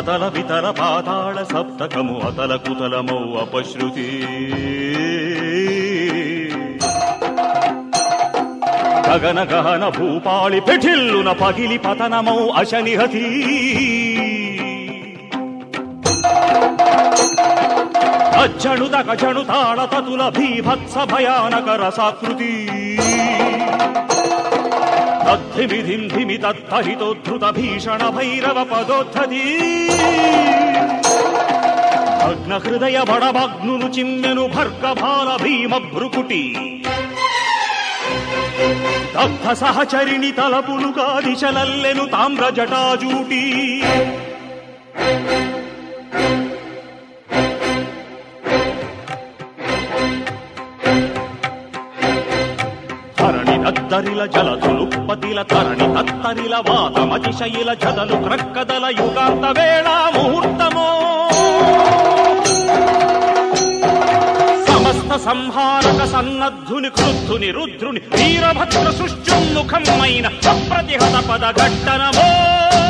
అతల వితల పాతాళ సప్తకము అతల కుతలమౌ అపశృతి గగన గహన భూపాళి పెఠిల్లున పగిలి పతనమౌ అశనిహతి అజ్జణుద గజణు తాళ తతుల భీభత్స భయానక రసాకృతి తద్ధిమిధిం ధిమి తత్తహితోద్ధృత భీషణ భైరవ పదోద్ధతి భగ్న హృదయ బడభగ్నులు చిమ్మెను భర్గభాల భీమ భ్రుకుటి దగ్ధ సహచరిణి తలపులుగా దిశలల్లెను తామ్ర జటాజూటి ధరణి దద్దరిల జలధులుపతిల తరణి తత్తరిల వాతమతిశయిల జదలు క్రక్కదల యుగాంత వేళ ముహూర్తమో సమస్త సంహారక సన్నద్ధుని క్రుద్ధుని రుద్రుని వీరభద్ర సుష్యున్ముఖమైన అప్రతిహత పద ఘట్టనమో